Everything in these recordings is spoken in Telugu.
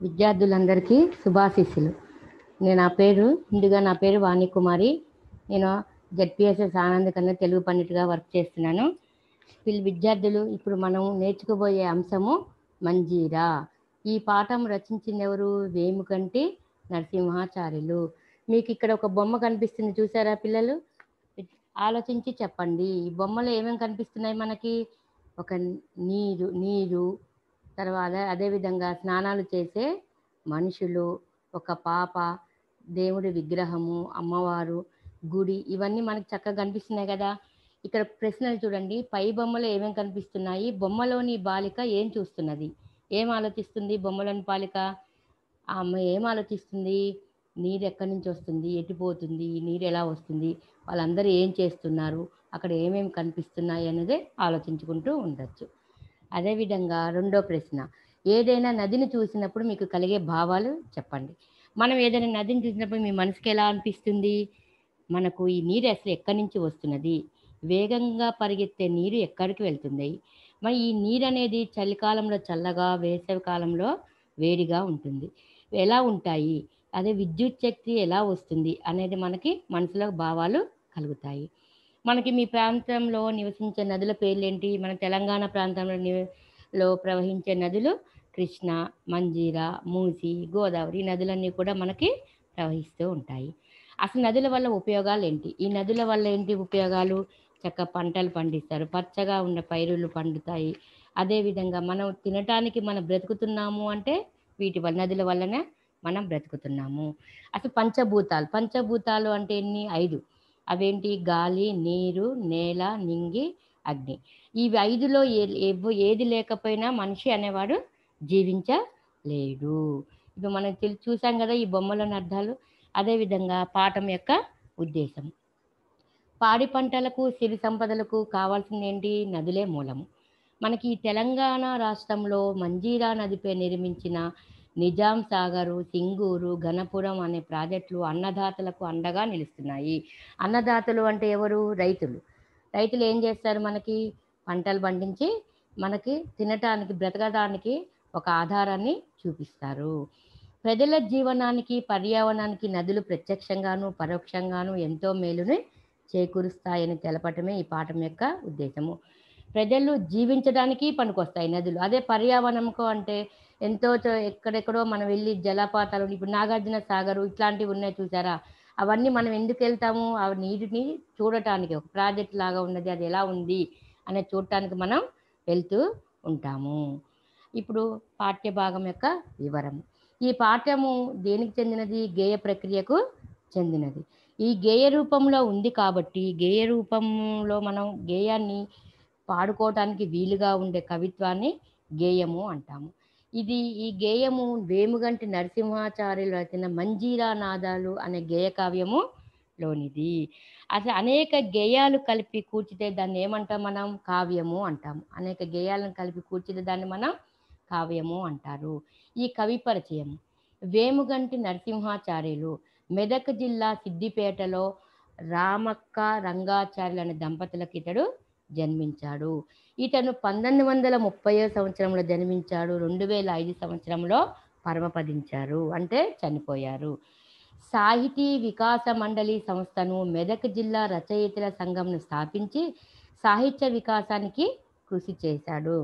విద్యార్థులందరికీ శుభాశీస్సులు నేను నా పేరు ముందుగా నా పేరు వాణి కుమారి నేను జెడ్పిఎస్ఎస్ ఆనంద్ కన్నా తెలుగు పండిట్గా వర్క్ చేస్తున్నాను వీళ్ళు విద్యార్థులు ఇప్పుడు మనం నేర్చుకోబోయే అంశము మంజీరా ఈ పాఠం రచించింది ఎవరు వేముకంటి నరసింహాచార్యులు మీకు ఇక్కడ ఒక బొమ్మ కనిపిస్తుంది చూసారా పిల్లలు ఆలోచించి చెప్పండి ఈ బొమ్మలో ఏమేమి కనిపిస్తున్నాయి మనకి ఒక నీరు నీరు తర్వాత అదేవిధంగా స్నానాలు చేసే మనుషులు ఒక పాప దేవుడి విగ్రహము అమ్మవారు గుడి ఇవన్నీ మనకు చక్కగా కనిపిస్తున్నాయి కదా ఇక్కడ ప్రశ్నలు చూడండి పై బొమ్మలో ఏమేమి కనిపిస్తున్నాయి బొమ్మలోని బాలిక ఏం చూస్తున్నది ఏం ఆలోచిస్తుంది బొమ్మలోని బాలిక ఆ అమ్మాయి ఏం ఆలోచిస్తుంది నీరు ఎక్కడి నుంచి వస్తుంది ఎటుపోతుంది ఈ నీరు ఎలా వస్తుంది వాళ్ళందరూ ఏం చేస్తున్నారు అక్కడ ఏమేమి కనిపిస్తున్నాయి అనేది ఆలోచించుకుంటూ ఉండొచ్చు అదేవిధంగా రెండో ప్రశ్న ఏదైనా నదిని చూసినప్పుడు మీకు కలిగే భావాలు చెప్పండి మనం ఏదైనా నదిని చూసినప్పుడు మీ మనసుకి ఎలా అనిపిస్తుంది మనకు ఈ నీరు అసలు ఎక్కడి నుంచి వస్తున్నది వేగంగా పరిగెత్తే నీరు ఎక్కడికి వెళ్తుంది మరి ఈ నీరు అనేది చలికాలంలో చల్లగా వేసవి కాలంలో వేడిగా ఉంటుంది ఎలా ఉంటాయి అదే విద్యుత్ శక్తి ఎలా వస్తుంది అనేది మనకి మనసులో భావాలు కలుగుతాయి మనకి మీ ప్రాంతంలో నివసించే నదుల పేర్లేంటి మన తెలంగాణ ప్రాంతంలో నివ- లో ప్రవహించే నదులు కృష్ణ మంజీరా మూసి గోదావరి ఈ నదులన్నీ కూడా మనకి ప్రవహిస్తూ ఉంటాయి అసలు నదుల వల్ల ఉపయోగాలు ఏంటి ఈ నదుల వల్ల ఏంటి ఉపయోగాలు చక్క పంటలు పండిస్తారు పచ్చగా ఉన్న పైరులు పండుతాయి అదేవిధంగా మనం తినటానికి మనం బ్రతుకుతున్నాము అంటే వీటి వల్ల నదుల వల్లనే మనం బ్రతుకుతున్నాము అసలు పంచభూతాలు పంచభూతాలు అంటే ఎన్ని ఐదు అవేంటి గాలి నీరు నేల నింగి అగ్ని ఇవి ఐదులో ఏ ఎవ్వ- ఏది లేకపోయినా మనిషి అనేవాడు జీవించలేడు ఇప్పుడు మనం తెలి చూసాం కదా ఈ బొమ్మలోని అర్థాలు అదేవిధంగా పాఠం యొక్క ఉద్దేశం పాడి పంటలకు సిరి సంపదలకు కావాల్సింది ఏంటి నదులే మూలము మనకి ఈ తెలంగాణ రాష్ట్రంలో మంజీరా నదిపై నిర్మించిన నిజాం సాగరు సింగూరు ఘనపురం అనే ప్రాజెక్టులు అన్నదాతలకు అండగా నిలుస్తున్నాయి అన్నదాతలు అంటే ఎవరు రైతులు రైతులు ఏం చేస్తారు మనకి పంటలు పండించి మనకి తినటానికి బ్రతకడానికి ఒక ఆధారాన్ని చూపిస్తారు ప్రజల జీవనానికి పర్యావరణానికి నదులు ప్రత్యక్షంగాను పరోక్షంగాను ఎంతో మేలుని చేకూరుస్తాయని తెలపటమే ఈ పాఠం యొక్క ఉద్దేశము ప్రజలు జీవించడానికి పనికొస్తాయి నదులు అదే పర్యావరణంకు అంటే ఎంతో చో- ఎక్కడెక్కడో మనం వెళ్ళి జలపాతాలు ఇప్పుడు నాగార్జున సాగరు ఇట్లాంటివి ఉన్నాయి చూసారా అవన్నీ మనం ఎందుకు వెళ్తాము ఆ నీటిని చూడటానికి ఒక ప్రాజెక్ట్ లాగా ఉన్నది అది ఎలా ఉంది అనేది చూడటానికి మనం వెళ్తూ ఉంటాము ఇప్పుడు పాఠ్య భాగం యొక్క వివరం ఈ పాఠ్యము దేనికి చెందినది గేయ ప్రక్రియకు చెందినది ఈ గేయ రూపంలో ఉంది కాబట్టి గేయ రూపంలో మనం గేయాన్ని పాడుకోవటానికి వీలుగా ఉండే కవిత్వాన్ని గేయము అంటాము ఇది ఈ గేయము వేముగంటి నరసింహాచార్యులు రచన మంజీరా నాదాలు అనే గేయ కావ్యము లోనిది అసలు అనేక గేయాలు కలిపి కూర్చితే దాన్ని ఏమంటాం మనం కావ్యము అంటాము అనేక గేయాలను కలిపి కూర్చితే దాన్ని మనం కావ్యము అంటారు ఈ కవి పరిచయం వేముగంటి నరసింహాచార్యులు మెదక్ జిల్లా సిద్దిపేటలో రామక్క రంగాచార్యులు అనే దంపతులకు ఇతడు జన్మించాడు ఇతను పంతొమ్మిది వందల ముప్పై సంవత్సరంలో జన్మించాడు రెండు వేల ఐదు సంవత్సరంలో పరమపదించారు అంటే చనిపోయారు సాహితీ వికాస మండలి సంస్థను మెదక్ జిల్లా రచయితల సంఘంను స్థాపించి సాహిత్య వికాసానికి కృషి చేశాడు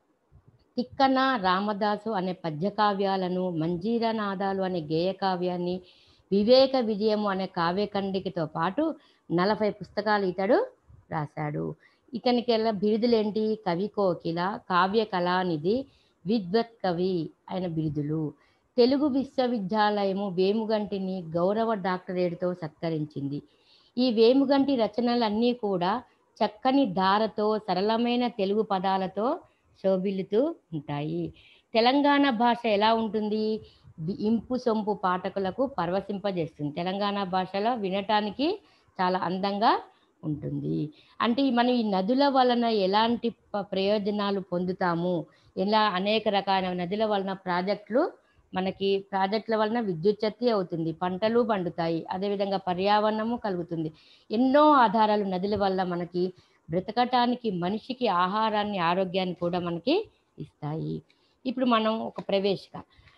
తిక్కన రామదాసు అనే పద్యకావ్యాలను మంజీరనాదాలు అనే గేయ కావ్యాన్ని వివేక విజయము అనే కావ్యఖండికతో పాటు నలభై పుస్తకాలు ఇతడు రాశాడు ఇతనికి ఎలా బిరుదులేంటి కవి కోకిల కావ్య కళానిధి విద్వత్ కవి ఆయన బిరుదులు తెలుగు విశ్వవిద్యాలయము వేముగంటిని గౌరవ డాక్టరేట్తో సత్కరించింది ఈ వేముగంటి రచనలన్నీ కూడా చక్కని ధారతో సరళమైన తెలుగు పదాలతో శోభిల్లుతూ ఉంటాయి తెలంగాణ భాష ఎలా ఉంటుంది వి- ఇంపు సొంపు పాఠకులకు పరవశింపజేస్తుంది తెలంగాణ భాషలో వినటానికి చాలా అందంగా ఉంటుంది అంటే ఈ మనం ఈ నదుల వలన ఎలాంటి ప- ప్రయోజనాలు పొందుతాము ఇలా అనేక రకాల నదుల వలన ప్రాజెక్టులు మనకి ప్రాజెక్టుల వలన విద్యుత్ శక్తి అవుతుంది పంటలు పండుతాయి అదేవిధంగా పర్యావరణము కలుగుతుంది ఎన్నో ఆధారాలు నదుల వల్ల మనకి బ్రతకటానికి మనిషికి ఆహారాన్ని ఆరోగ్యాన్ని కూడా మనకి ఇస్తాయి ఇప్పుడు మనం ఒక ప్రవేశిక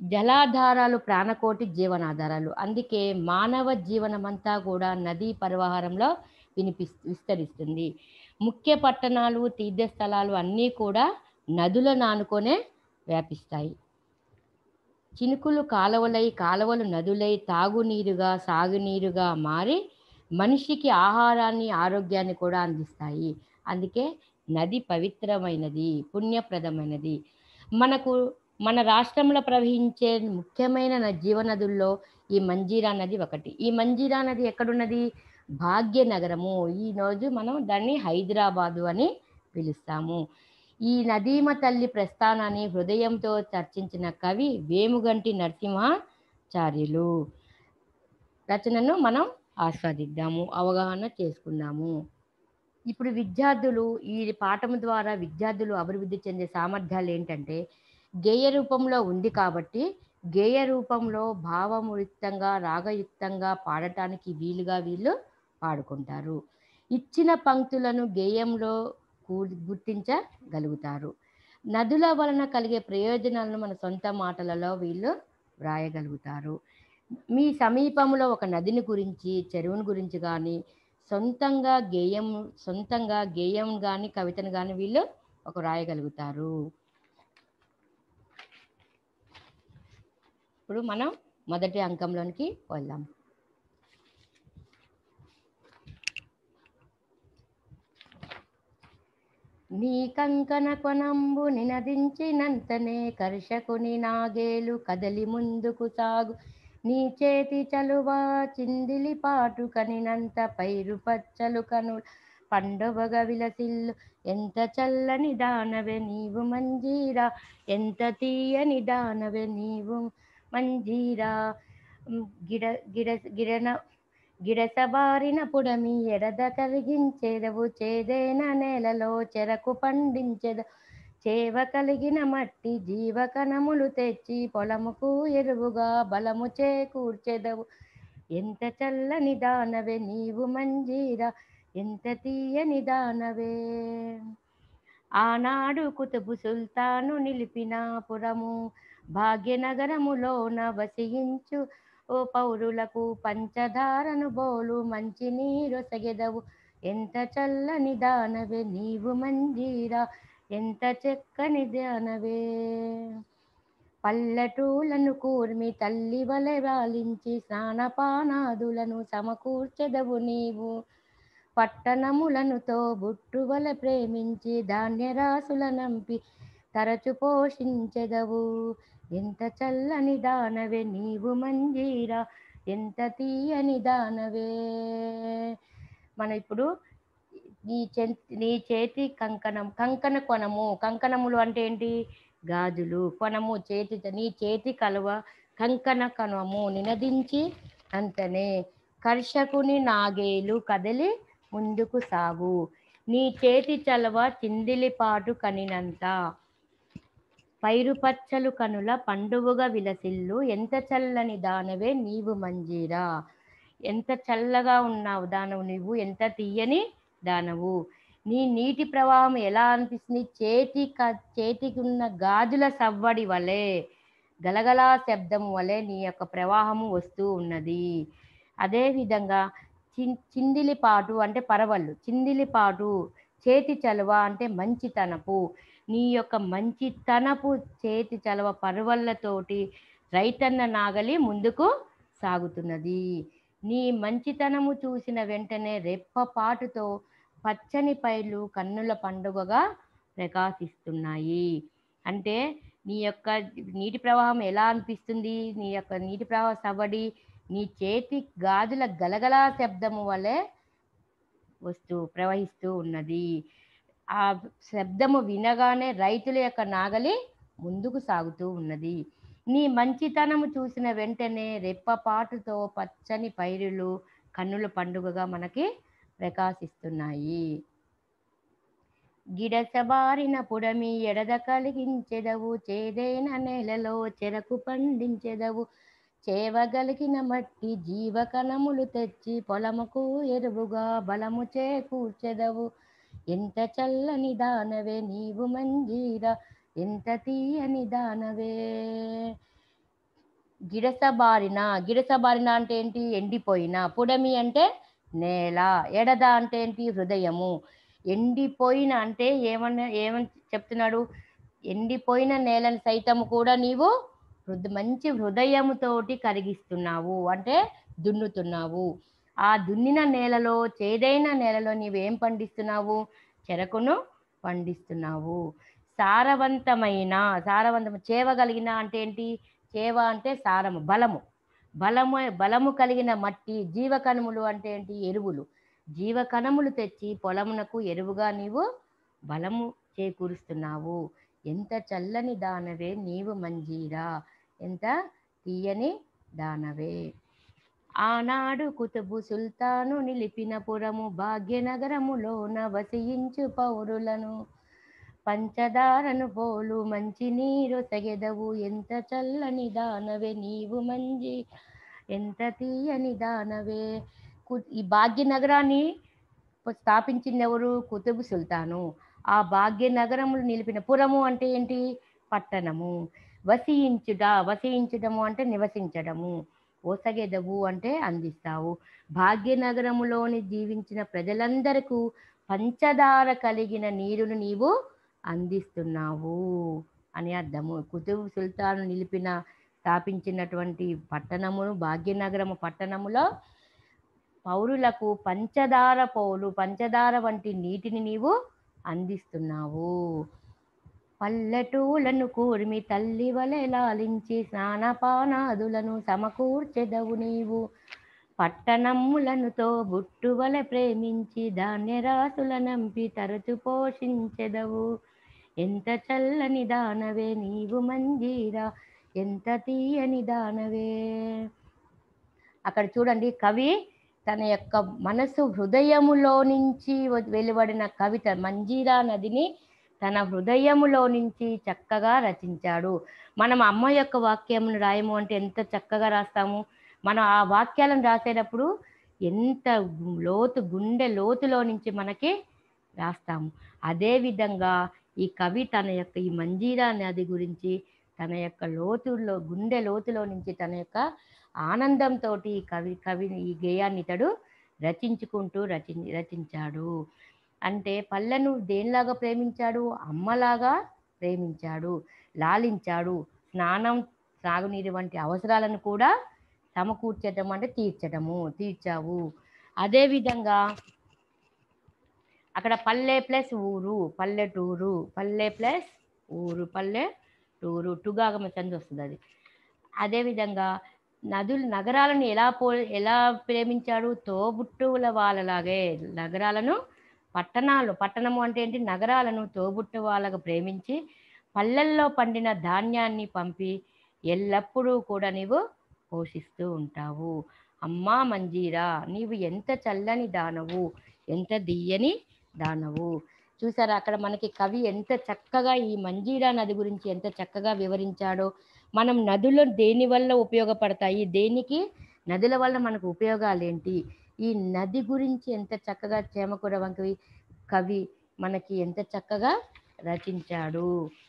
జలాధారాలు ప్రాణకోటి జీవనాధారాలు అందుకే మానవ జీవనమంతా కూడా నదీ పరివాహంలో వినిపి విస్తరిస్తుంది ముఖ్య పట్టణాలు తీర్థస్థలాలు అన్నీ కూడా నదులను ఆనుకొనే వ్యాపిస్తాయి చినుకులు కాలువలై కాలువలు నదులై తాగునీరుగా సాగునీరుగా మారి మనిషికి ఆహారాన్ని ఆరోగ్యాన్ని కూడా అందిస్తాయి అందుకే నది పవిత్రమైనది పుణ్యప్రదమైనది మనకు మన రాష్ట్రంలో ప్రవహించే ముఖ్యమైన న- జీవనదుల్లో ఈ మంజీరా నది ఒకటి ఈ మంజీరా నది ఎక్కడున్నది భాగ్యనగరము ఈ రోజు మనం దాన్ని హైదరాబాదు అని పిలుస్తాము ఈ నదీమ తల్లి ప్రస్థానాన్ని హృదయంతో చర్చించిన కవి వేముగంటి నరసింహాచార్యులు రచనను మనం ఆస్వాదిద్దాము అవగాహన చేసుకుందాము ఇప్పుడు విద్యార్థులు ఈ పాఠం ద్వారా విద్యార్థులు అభివృద్ధి చెందే సామర్థ్యాలు ఏంటంటే గేయ రూపంలో ఉంది కాబట్టి గేయ రూపంలో భావముయుక్తంగా రాగయుక్తంగా పాడటానికి వీలుగా వీళ్ళు పాడుకుంటారు ఇచ్చిన పంక్తులను గేయంలో కూ- గుర్తించగలుగుతారు నదుల వలన కలిగే ప్రయోజనాలను మన సొంత మాటలలో వీళ్ళు వ్రాయగలుగుతారు మీ సమీపంలో ఒక నదిని గురించి చెరువుని గురించి కానీ సొంతంగా గేయం సొంతంగా గేయం కానీ కవితను కానీ వీళ్ళు ఒక రాయగలుగుతారు ఇప్పుడు మనం మొదటి అంకంలోనికి వెళ్దాం నీ కంకణ కొనంబు నినదించినంతనే కర్షకుని నాగేలు కదలి ముందుకు సాగు నీ చేతి చలువ చిందిలి పాటు కనినంత పైరు పచ్చలు కను పండుగ విలసిల్లు ఎంత చల్లని దానవే నీవు మంజీరా ఎంత తీయని దానవే నీవు మంజీరా ఉమ్, గిడ గిడ గిరన గిడసబారిన పుడమి ఎడద కలిగించేదవు చేదైన నేలలో చెరకు పండించెద చేవ కలిగిన మట్టి జీవకణములు తెచ్చి పొలముకు ఎరువుగా బలము చేకూర్చెదవు ఎంత చల్లని దానవే నీవు మంజీరా ఎంత తీయని దానవే ఆనాడు కుతుబు సుల్తాను నిలిపిన పురము భాగ్యనగరములోన వసించు ఓ పౌరులకు పంచదారను బోలు మంచి నీరు సగెదవు ఎంత చల్లని దానవే నీవు మంజీరా ఎంత చక్కని దానవే పల్లెటూళ్ళను కూర్మి తల్లి వలె వాలించి స్నానపానాదులను సమకూర్చెదవు నీవు పట్టణములను తోబుట్టు వలె ప్రేమించి ధాన్యరాశుల నంపి తరచు పోషించెదవు ఎంత చల్లని దానవే నీవు మంజీరా ఎంత తీయని దానవే మన ఇప్పుడు నీ చే నీ చేతి కంకణం కంకణ కొనము కంకణములు అంటే ఏంటి గాజులు కొనము చేతి నీ చేతి కలువ కంకణ కణము నినదించి అంతనే కర్షకుని నాగేలు కదిలి ముందుకు సాగు నీ చేతి చలవ చిందిలిపాటు కనినంత పైరు పచ్చలు కనుల పండువగా విలసిల్లు ఎంత చల్లని దానవే నీవు మంజీరా ఎంత చల్లగా ఉన్నావు దానవు నీవు ఎంత తీయని దానవు నీ నీటి ప్రవాహం ఎలా అనిపిస్తుంది చేతి క చేతికి ఉన్న గాజుల సవ్వడి వలె గలగలా శబ్దం వలె నీ యొక్క ప్రవాహము వస్తూ ఉన్నది అదేవిధంగా చిన్ చిందిలిపాటు అంటే పరవళ్ళు చిందిలిపాటు చేతి చలువ అంటే మంచితనపు నీ యొక్క మంచితనపు చేతి చలవ పరువళ్ళతోటి రైతన్న నాగలి ముందుకు సాగుతున్నది నీ మంచితనము చూసిన వెంటనే రెప్పపాటుతో పచ్చని పైర్లు కన్నుల పండుగగా ప్రకాశిస్తున్నాయి అంటే నీ యొక్క నీటి ప్రవాహం ఎలా అనిపిస్తుంది నీ యొక్క నీటి ప్రవాహ సవడి నీ చేతి గాజుల గలగలా శబ్దము వలె వస్తూ ప్రవహిస్తూ ఉన్నది ఆ శబ్దము వినగానే రైతుల యొక్క నాగలి ముందుకు సాగుతూ ఉన్నది నీ మంచితనము చూసిన వెంటనే రెప్పపాటుతో పచ్చని పైరులు కన్నుల పండుగగా మనకి ప్రకాశిస్తున్నాయి గిడసబారిన పుడమి ఎడద కలిగించెదవు చేదైన నేలలో చెరకు పండించెదవు చేవగలిగిన మట్టి జీవకణములు తెచ్చి పొలముకు ఎరువుగా బలము చేకూర్చెదవు ఎంత చల్లని దానవే నీవు మంజీరా ఎంత తీయని దానవే గిడసబారిన గిడసబారిన అంటే ఏంటి ఎండిపోయిన పుడమి అంటే నేల ఎడద అంటే ఏంటి హృదయము ఎండిపోయిన అంటే ఏమన్నా ఏమని చెప్తున్నాడు ఎండిపోయిన నేలను సైతము కూడా నీవు హృద మంచి హృదయముతోటి కరిగిస్తున్నావు అంటే దున్నుతున్నావు ఆ దున్నిన నేలలో చేదైన నేలలో నీవేం పండిస్తున్నావు చెరకును పండిస్తున్నావు సారవంతమైన సారవంతం చేవగలిగిన అంటే ఏంటి చేవ అంటే సారము బలము బలము బలము కలిగిన మట్టి జీవకణములు అంటే ఏంటి ఎరువులు జీవకణములు తెచ్చి పొలమునకు ఎరువుగా నీవు బలము చేకూరుస్తున్నావు ఎంత చల్లని దానవే నీవు మంజీరా ఎంత తీయని దానవే ఆనాడు కుతుబు సుల్తాను నిలిపిన పురము భాగ్యనగరములోన వసించు పౌరులను పంచదారను పోలు మంచి నీరు సగెదవు ఎంత చల్లని దానవే నీవు మంజి ఎంత తీయని దానవే కు- ఈ భాగ్యనగరాన్ని స్థాపించింది ఎవరు కుతుబు సుల్తాను ఆ భాగ్యనగరములు నిలిపిన పురము అంటే ఏంటి పట్టణము వసించుట వసించడము అంటే నివసించడము ఓసగెదవు అంటే అందిస్తావు భాగ్యనగరములోని జీవించిన ప్రజలందరకు పంచదార కలిగిన నీరును నీవు అందిస్తున్నావు అని అర్థము కుతుబు సుల్తాను నిలిపిన స్థాపించినటువంటి పట్టణమును భాగ్యనగరము పట్టణములో పౌరులకు పంచదార పోలు పంచదార వంటి నీటిని నీవు అందిస్తున్నావు పల్లెటూలను కూర్మి తల్లి వలె లాలించి స్నానపానాదులను సమకూర్చెదవు నీవు పట్టణమ్ములనుతో బుట్టువల ప్రేమించి ధాన్యరాశుల నంపి తరచు పోషించెదవు ఎంత చల్లని దానవే నీవు మంజీరా ఎంత తీయని దానవే అక్కడ చూడండి కవి తన యొక్క మనసు హృదయములో నుంచి వ- వెలువడిన కవిత మంజీరా నదిని తన హృదయములో నుంచి చక్కగా రచించాడు మనం అమ్మ యొక్క వాక్యమును రాయము అంటే ఎంత చక్కగా రాస్తాము మనం ఆ వాక్యాలను రాసేటప్పుడు ఎంత గు- లోతు గుండె లోతులో నుంచి మనకి రాస్తాము అదే విధంగా ఈ కవి తన యొక్క ఈ మంజీరా నది గురించి తన యొక్క లోతుల్లో గుండె లోతులో నుంచి తన యొక్క ఆనందంతో ఈ కవి కవి ఈ గేయాన్ని ఇతడు రచించుకుంటూ రచి రచించాడు అంటే పళ్ళను దేనిలాగా ప్రేమించాడు అమ్మలాగా ప్రేమించాడు లాలించాడు స్నానం సాగునీరు వంటి అవసరాలను కూడా సమకూర్చటం అంటే తీర్చడము తీర్చావు అదేవిధంగా అక్కడ పల్లె ప్లస్ ఊరు పల్లెటూరు పల్లె ప్లస్ ఊరు పల్లె టూరు టుగాగమ చంది వస్తుంది అది అదేవిధంగా నదులు నగరాలను ఎలా పో ఎలా ప్రేమించాడు తోబుట్టువుల వాళ్ళలాగే నగరాలను పట్టణాలు పట్టణము అంటే ఏంటి నగరాలను తోబుట్టు వాళ్ళగా ప్రేమించి పల్లెల్లో పండిన ధాన్యాన్ని పంపి ఎల్లప్పుడూ కూడా నీవు పోషిస్తూ ఉంటావు అమ్మా మంజీరా నీవు ఎంత చల్లని దానవు ఎంత దియ్యని దానవు చూసారా అక్కడ మనకి కవి ఎంత చక్కగా ఈ మంజీరా నది గురించి ఎంత చక్కగా వివరించాడో మనం నదులు దేని వల్ల ఉపయోగపడతాయి దేనికి నదుల వల్ల మనకు ఉపయోగాలు ఏంటి ఈ నది గురించి ఎంత చక్కగా చేమకూర వంకవి కవి మనకి ఎంత చక్కగా రచించాడు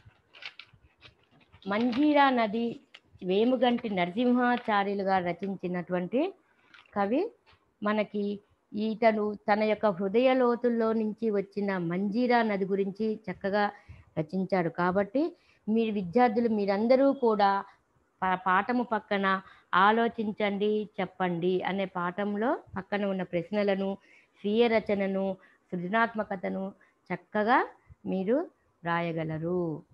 మంజీరా నది వేముగంటి నరసింహాచార్యులుగా రచించినటువంటి కవి మనకి ఈతను తన యొక్క హృదయ లోతుల్లో నుంచి వచ్చిన మంజీరా నది గురించి చక్కగా రచించాడు కాబట్టి మీరు విద్యార్థులు మీరందరూ కూడా పా- పాఠము పక్కన ఆలోచించండి చెప్పండి అనే పాఠంలో పక్కన ఉన్న ప్రశ్నలను స్వీయ రచనను సృజనాత్మకతను చక్కగా మీరు రాయగలరు